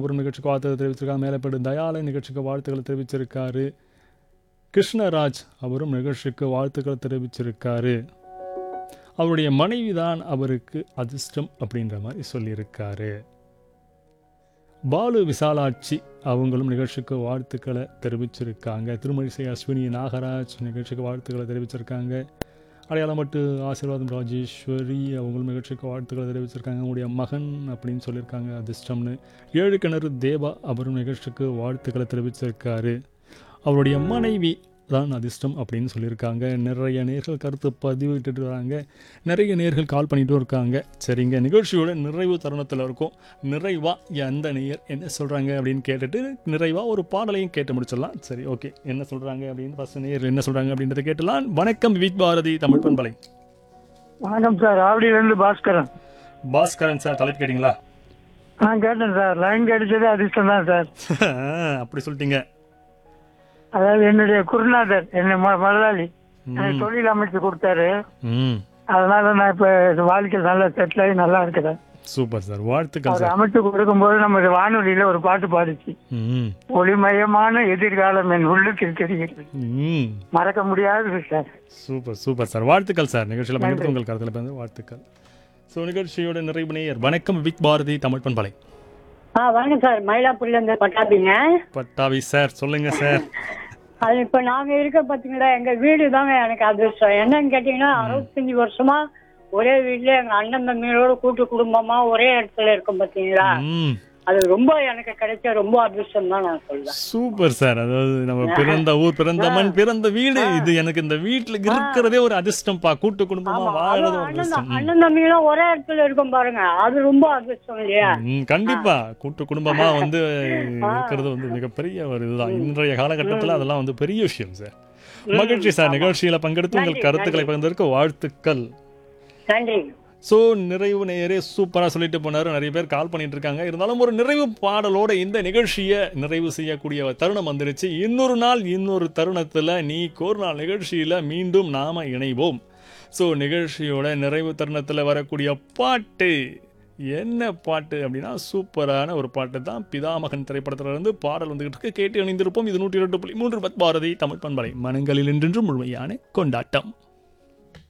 அவரும் நிகழ்ச்சிக்கு வாழ்த்துக்களை தெரிவிச்சிருக்காங்க மேலப்பேடு தயாளன் நிகழ்ச்சிக்கு வாழ்த்துக்களை தெரிவிச்சிருக்காரு கிருஷ்ணராஜ் அவரும் நிகழ்ச்சிக்கு வாழ்த்துக்களை தெரிவிச்சிருக்காரு அவருடைய மனைவி தான் அவருக்கு அதிர்ஷ்டம் அப்படின்ற மாதிரி சொல்லியிருக்காரு பாலு விசாலாட்சி அவங்களும் நிகழ்ச்சிக்கு வாழ்த்துக்களை தெரிவிச்சிருக்காங்க திருமழிசை அஸ்வினி நாகராஜ் நிகழ்ச்சிக்கு வாழ்த்துக்களை தெரிவிச்சிருக்காங்க அடையாளமட்டு ஆசீர்வாதம் ராஜேஸ்வரி அவங்களும் நிகழ்ச்சிக்கு வாழ்த்துக்களை தெரிவிச்சிருக்காங்க அவங்களுடைய மகன் அப்படின்னு சொல்லியிருக்காங்க அதிர்ஷ்டம்னு ஏழு கிணறு தேவா அவரும் நிகழ்ச்சிக்கு வாழ்த்துக்களை தெரிவிச்சிருக்காரு அவருடைய மனைவி தான் அதிர்ஷ்டம் அப்படின்னு சொல்லியிருக்காங்க நிறைய நேர்கள் கருத்து பதிவிட்டு வராங்க நிறைய நேர்கள் கால் பண்ணிட்டும் இருக்காங்க சரிங்க நிகழ்ச்சியோட நிறைவு தருணத்தில் இருக்கும் நிறைவா எந்த நேயர் என்ன சொல்கிறாங்க அப்படின்னு கேட்டுட்டு நிறைவா ஒரு பாடலையும் கேட்டு முடிச்சிடலாம் சரி ஓகே என்ன சொல்கிறாங்க அப்படின்னு ஃபஸ்ட் நேயர் என்ன சொல்கிறாங்க அப்படின்றத கேட்டலாம் வணக்கம் வித் பாரதி தமிழ் பண்பலை வணக்கம் சார் ஆவடியிலேருந்து பாஸ்கரன் பாஸ்கரன் சார் தலைப்பு கேட்டிங்களா நான் கேட்டேன் சார் லைன் கிடைச்சதே அதிர்ஷ்டம் தான் சார் அப்படி சொல்லிட்டீங்க அதாவது என்னுடைய குருநாதர் என்னை மு- முதலாளி எனக்கு தொழில் அமைச்சு கொடுத்தாரு ம் அதனால நான் இப்ப வாழ்க்கையில் நல்லா செட்டில் ஆகி நல்லா இருக்கிறேன் சூப்பர் சார் வாழ்த்துக்கள் அவர் சார் அமைச்சு கொடுக்கும்போது நமது வானொலியில ஒரு பாட்டு பாடிச்சு ம் ஒளிமயமான எதிர்காலம் என் உள்ளுக்கு தெரிகிறது ம் மறக்க முடியாதது சார் சூப்பர் சூப்பர் சார் வாழ்த்துக்கள் சார் நிகழ்ச்சியில் பங்கெடுத்து உங்கள் கருத்தில் வந்து வாழ்த்துக்கள் ஸோ நிகழ்ச்சியோட நிறைவு நேயர் வணக்கம் விக் பாரதி தமிழ் பண்பலை ஆ வணக்கம் சார் மயிலாப்பூர்ல இருந்து பட்டாபிங்க பட்டாவி சார் சொல்லுங்க சார் அது இப்ப நாங்க இருக்க பாத்தீங்களா எங்க வீடு தாங்க எனக்கு அதிர்ஷ்டம் என்னன்னு கேட்டீங்கன்னா அறுபத்தஞ்சு வருஷமா ஒரே வீட்ல எங்க அண்ணன் தம்பிகளோட கூட்டு குடும்பமா ஒரே இடத்துல இருக்கும் பாத்தீங்களா ம் அது ரொம்ப எனக்கு கிடைச்ச ரொம்ப அதிர்ஷ்டம் தான் நான் சொல்றேன் சூப்பர் சார் அதாவது நம்ம பிறந்த ஊர் பிறந்த மண் பிறந்த வீடு இது எனக்கு இந்த வீட்டுல இருக்கிறதே ஒரு அதிர்ஷ்டம்ப்பா கூட்டு குடும்பமா ஆமா வாழறது அதுவும் ஒரு அண்ணன் அதிர்ஷ்டம் ம். அண்ணன் தம்பிகளும் ஒரே இடத்துல இருக்கும் பாருங்க அது ரொம்ப அதிர்ஷ்டம் இல்லையா ம், கண்டிப்பா கூட்டு குடும்பமா வந்து இருக்கிறது வந்து மிகப்பெரிய ஒரு இதுதான் இன்றைய காலகட்டத்துல அதெல்லாம் வந்து பெரிய விஷயம் சார் மகிழ்ச்சி சார் நிகழ்ச்சியில பங்கெடுத்து உங்கள் நன்றி, கருத்துக்களை பகிர்ந்ததற்கு வாழ்த்துக்கள் நன்றி ஸோ நிறைவு நேரே சூப்பராக சொல்லிட்டு போனார் நிறைய பேர் கால் பண்ணிட்டு இருக்காங்க இருந்தாலும் ஒரு நிறைவு பாடலோட இந்த நிகழ்ச்சியை நிறைவு செய்யக்கூடிய தருணம் வந்துருச்சு இன்னொரு நாள் இன்னொரு தருணத்தில் நீ கோர் நாள் நிகழ்ச்சியில் மீண்டும் நாம இணைவோம் ஸோ நிகழ்ச்சியோட நிறைவு தருணத்தில் வரக்கூடிய பாட்டு என்ன பாட்டு அப்படின்னா சூப்பரான ஒரு பாட்டு தான் பிதாமகன் திரைப்படத்துல இருந்து பாடல் வந்துகிட்டு இருக்கு கேட்டு இணைந்திருப்போம் இது நூற்றி இரண்டு புள்ளி மூன்று பத் பாரதி தமிழ் பண்பலை மனங்களில் என்றென்றும் முழுமையான கொண்டாட்டம்